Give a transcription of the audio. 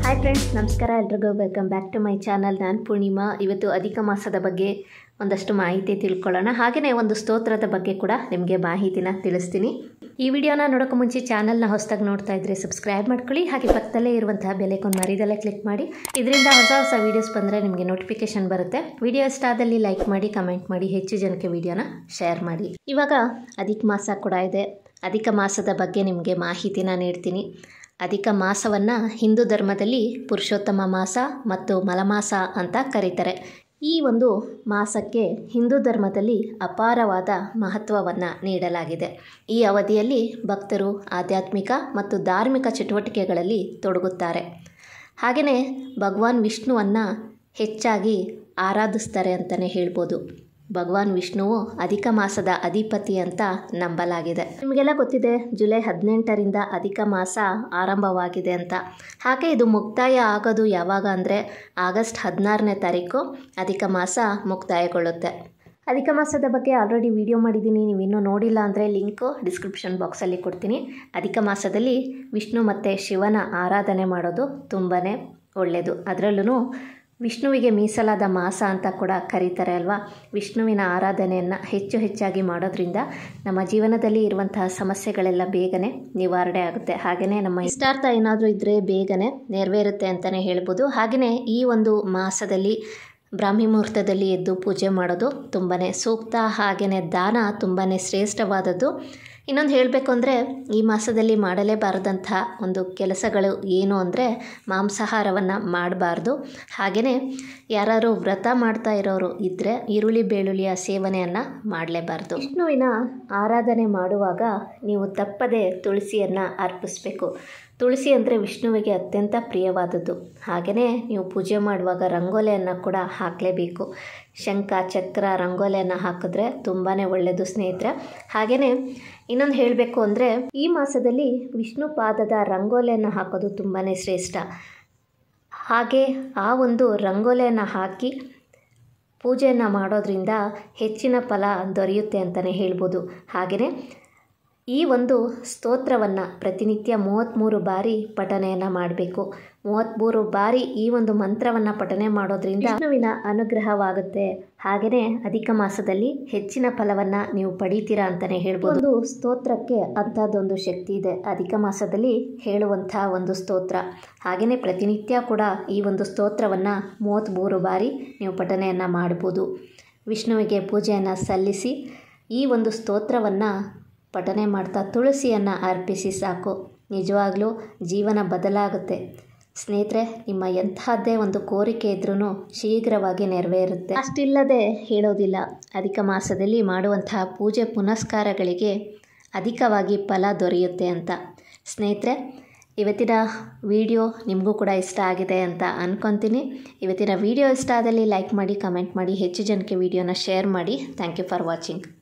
hi friends ನಮಸ್ಕಾರ ಎಲ್ರಿಗೂ welcome back to my channel ನಾನು ಪೂರ್ಣಿಮಾ ಇವತ್ತು ಅಧಿಕ ಮಾಸದ ಬಗ್ಗೆ ಒಂದಷ್ಟು ಮಾಹಿತಿ ತಿಳ್ಕೊಳ್ಳೋಣ ಹಾಗೆಯೇ ಒಂದು ಸ್ತೋತ್ರದ ಬಗ್ಗೆ ಕೂಡ ನಿಮಗೆ ಮಾಹಿತಿನ ತಿಳಿಸ್ತೀನಿ ಈ ವಿಡಿಯೋನ ನೋಡೋಕೆ ಮುಂಚೆ ಚಾನಲ್ನ ಹೊಸದಾಗಿ ನೋಡ್ತಾ ಇದ್ರೆ ಸಬ್ಸ್ಕ್ರೈಬ್ ಮಾಡ್ಕೊಳ್ಳಿ ಹಾಗೆ ಪಕ್ಕದಲ್ಲೇ ಇರುವಂತಹ ಬೆಲೆಕೊಂಡು ಮರಿದಲ್ಲೇ ಕ್ಲಿಕ್ ಮಾಡಿ ಇದರಿಂದ ಹೊಸ ಹೊಸ ವೀಡಿಯೋಸ್ ಬಂದರೆ ನಿಮಗೆ ನೋಟಿಫಿಕೇಶನ್ ಬರುತ್ತೆ ವಿಡಿಯೋ ಇಷ್ಟ ಆದಲ್ಲಿ ಲೈಕ್ ಮಾಡಿ ಕಮೆಂಟ್ ಮಾಡಿ ಹೆಚ್ಚು ಜನಕ್ಕೆ ವಿಡಿಯೋನ ಶೇರ್ ಮಾಡಿ ಇವಾಗ ಅಧಿಕ ಮಾಸ ಕೂಡ ಇದೆ ಅಧಿಕ ಮಾಸದ ಬಗ್ಗೆ ನಿಮಗೆ ಮಾಹಿತಿನ ನೀಡ್ತೀನಿ ಅಧಿಕ ಮಾಸವನ್ನು ಹಿಂದೂ ಧರ್ಮದಲ್ಲಿ ಪುರುಷೋತ್ತಮ ಮಾಸ ಮತ್ತು ಮಲಮಾಸ ಅಂತ ಕರೀತಾರೆ ಈ ಒಂದು ಮಾಸಕ್ಕೆ ಹಿಂದೂ ಧರ್ಮದಲ್ಲಿ ಅಪಾರವಾದ ಮಹತ್ವವನ್ನು ನೀಡಲಾಗಿದೆ ಈ ಅವಧಿಯಲ್ಲಿ ಭಕ್ತರು ಆಧ್ಯಾತ್ಮಿಕ ಮತ್ತು ಧಾರ್ಮಿಕ ಚಟುವಟಿಕೆಗಳಲ್ಲಿ ತೊಡಗುತ್ತಾರೆ ಹಾಗೆಯೇ ಭಗವಾನ್ ವಿಷ್ಣುವನ್ನು ಹೆಚ್ಚಾಗಿ ಆರಾಧಿಸ್ತಾರೆ ಅಂತಲೇ ಹೇಳ್ಬೋದು ಭಗವಾನ್ ವಿಷ್ಣುವು ಅಧಿಕ ಮಾಸದ ಅಧಿಪತಿ ಅಂತ ನಂಬಲಾಗಿದೆ ನಿಮಗೆಲ್ಲ ಗೊತ್ತಿದೆ ಜುಲೈ ಹದಿನೆಂಟರಿಂದ ಅಧಿಕ ಮಾಸ ಆರಂಭವಾಗಿದೆ ಅಂತ ಹಾಗೆ ಇದು ಮುಕ್ತಾಯ ಆಗೋದು ಯಾವಾಗ ಅಂದರೆ ಆಗಸ್ಟ್ ಹದಿನಾರನೇ ತಾರೀಕು ಅಧಿಕ ಮಾಸ ಮುಕ್ತಾಯಗೊಳ್ಳುತ್ತೆ ಅಧಿಕ ಮಾಸದ ಬಗ್ಗೆ ಆಲ್ರೆಡಿ ವಿಡಿಯೋ ಮಾಡಿದ್ದೀನಿ ನೀವು ಇನ್ನೂ ನೋಡಿಲ್ಲ ಅಂದರೆ ಲಿಂಕು ಡಿಸ್ಕ್ರಿಪ್ಷನ್ ಬಾಕ್ಸಲ್ಲಿ ಕೊಡ್ತೀನಿ ಅಧಿಕ ಮಾಸದಲ್ಲಿ ವಿಷ್ಣು ಮತ್ತು ಶಿವನ ಆರಾಧನೆ ಮಾಡೋದು ತುಂಬಾ ಒಳ್ಳೆಯದು ಅದರಲ್ಲೂ ವಿಷ್ಣುವಿಗೆ ಮೀಸಲಾದ ಮಾಸ ಅಂತ ಕೂಡ ಕರೀತಾರೆ ಅಲ್ವಾ ವಿಷ್ಣುವಿನ ಆರಾಧನೆಯನ್ನು ಹೆಚ್ಚು ಹೆಚ್ಚಾಗಿ ಮಾಡೋದ್ರಿಂದ ನಮ್ಮ ಜೀವನದಲ್ಲಿ ಇರುವಂತಹ ಸಮಸ್ಯೆಗಳೆಲ್ಲ ಬೇಗನೆ ನಿವಾರಣೆ ಆಗುತ್ತೆ ಹಾಗೆಯೇ ನಮ್ಮ ಇಷ್ಟಾರ್ಥ ಏನಾದರೂ ಇದ್ದರೆ ಬೇಗನೆ ನೆರವೇರುತ್ತೆ ಅಂತಲೇ ಹೇಳ್ಬೋದು ಹಾಗೆಯೇ ಈ ಒಂದು ಮಾಸದಲ್ಲಿ ಬ್ರಾಹ್ಮಿ ಮುಹೂರ್ತದಲ್ಲಿ ಎದ್ದು ಪೂಜೆ ಮಾಡೋದು ತುಂಬಾ ಸೂಕ್ತ ಹಾಗೆಯೇ ದಾನ ತುಂಬಾ ಶ್ರೇಷ್ಠವಾದದ್ದು ಇನ್ನೊಂದು ಹೇಳಬೇಕು ಅಂದರೆ ಈ ಮಾಸದಲ್ಲಿ ಮಾಡಲೇಬಾರದಂಥ ಒಂದು ಕೆಲಸಗಳು ಏನು ಅಂದರೆ ಮಾಂಸಾಹಾರವನ್ನು ಮಾಡಬಾರ್ದು ಹಾಗೆಯೇ ಯಾರು ವ್ರತ ಮಾಡ್ತಾ ಇರೋರು ಇದ್ದರೆ ಈರುಳ್ಳಿ ಬೆಳ್ಳುಳ್ಳಿಯ ಸೇವನೆಯನ್ನು ಮಾಡಲೇಬಾರ್ದು ವಿಷ್ಣುವಿನ ಆರಾಧನೆ ಮಾಡುವಾಗ ನೀವು ತಪ್ಪದೆ ತುಳಸಿಯನ್ನು ಅರ್ಪಿಸಬೇಕು ತುಳಸಿ ಅಂದರೆ ವಿಷ್ಣುವಿಗೆ ಅತ್ಯಂತ ಪ್ರಿಯವಾದದ್ದು ಹಾಗೆಯೇ ನೀವು ಪೂಜೆ ಮಾಡುವಾಗ ರಂಗೋಲಿಯನ್ನು ಕೂಡ ಹಾಕಲೇಬೇಕು ಶಂಖ ಚಕ್ರ ರಂಗೋಲಿಯನ್ನು ಹಾಕಿದ್ರೆ ತುಂಬಾ ಒಳ್ಳೆಯದು ಸ್ನೇಹಿತರೆ ಹಾಗೆಯೇ ಇನ್ನೊಂದು ಹೇಳಬೇಕು ಅಂದರೆ ಈ ಮಾಸದಲ್ಲಿ ವಿಷ್ಣು ಪಾದದ ರಂಗೋಲಿಯನ್ನು ಹಾಕೋದು ತುಂಬಾ ಶ್ರೇಷ್ಠ ಹಾಗೆ ಆ ಒಂದು ರಂಗೋಲಿಯನ್ನು ಹಾಕಿ ಪೂಜೆಯನ್ನು ಮಾಡೋದ್ರಿಂದ ಹೆಚ್ಚಿನ ಫಲ ದೊರೆಯುತ್ತೆ ಅಂತಲೇ ಹೇಳ್ಬೋದು ಹಾಗೆಯೇ ಈ ಒಂದು ಸ್ತೋತ್ರವನ್ನು ಪ್ರತಿನಿತ್ಯ ಮೂವತ್ತ್ಮೂರು ಬಾರಿ ಪಠನೆಯನ್ನು ಮಾಡಬೇಕು ಮೂವತ್ತ್ಮೂರು ಬಾರಿ ಈ ಒಂದು ಮಂತ್ರವನ್ನು ಪಠನೆ ಮಾಡೋದ್ರಿಂದ ವಿಷ್ಣುವಿನ ಅನುಗ್ರಹವಾಗುತ್ತೆ ಹಾಗೆಯೇ ಅಧಿಕ ಮಾಸದಲ್ಲಿ ಹೆಚ್ಚಿನ ಫಲವನ್ನು ನೀವು ಪಡಿತೀರಾ ಅಂತಲೇ ಹೇಳ್ಬೋದು ಒಂದು ಸ್ತೋತ್ರಕ್ಕೆ ಅಂಥದ್ದೊಂದು ಶಕ್ತಿ ಇದೆ ಅಧಿಕ ಮಾಸದಲ್ಲಿ ಹೇಳುವಂಥ ಒಂದು ಸ್ತೋತ್ರ ಹಾಗೆಯೇ ಪ್ರತಿನಿತ್ಯ ಕೂಡ ಈ ಒಂದು ಸ್ತೋತ್ರವನ್ನು ಮೂವತ್ತ್ಮೂರು ಬಾರಿ ನೀವು ಪಠನೆಯನ್ನು ಮಾಡ್ಬೋದು ವಿಷ್ಣುವಿಗೆ ಪೂಜೆಯನ್ನು ಸಲ್ಲಿಸಿ ಈ ಒಂದು ಸ್ತೋತ್ರವನ್ನು ಪಠನೆ ಮಾಡ್ತಾ ತುಳಸಿಯನ್ನು ಅರ್ಪಿಸಿ ಸಾಕು ನಿಜವಾಗ್ಲೂ ಜೀವನ ಬದಲಾಗುತ್ತೆ ಸ್ನೇಹಿತರೆ ನಿಮ್ಮ ಎಂಥದ್ದೇ ಒಂದು ಕೋರಿಕೆ ಇದ್ರೂ ಶೀಘ್ರವಾಗಿ ನೆರವೇರುತ್ತೆ ಅಷ್ಟಿಲ್ಲದೆ ಹೇಳೋದಿಲ್ಲ ಅಧಿಕ ಮಾಸದಲ್ಲಿ ಮಾಡುವಂತಹ ಪೂಜೆ ಪುನಸ್ಕಾರಗಳಿಗೆ ಅಧಿಕವಾಗಿ ಫಲ ದೊರೆಯುತ್ತೆ ಅಂತ ಸ್ನೇಹಿತರೆ ಇವತ್ತಿನ ವಿಡಿಯೋ ನಿಮಗೂ ಕೂಡ ಇಷ್ಟ ಆಗಿದೆ ಅಂತ ಅಂದ್ಕೊತೀನಿ ಇವತ್ತಿನ ವಿಡಿಯೋ ಇಷ್ಟ ಆದಲ್ಲಿ ಲೈಕ್ ಮಾಡಿ ಕಮೆಂಟ್ ಮಾಡಿ ಹೆಚ್ಚು ಜನಕ್ಕೆ ವಿಡಿಯೋನ ಶೇರ್ ಮಾಡಿ ಥ್ಯಾಂಕ್ ಯು ಫಾರ್ ವಾಚಿಂಗ್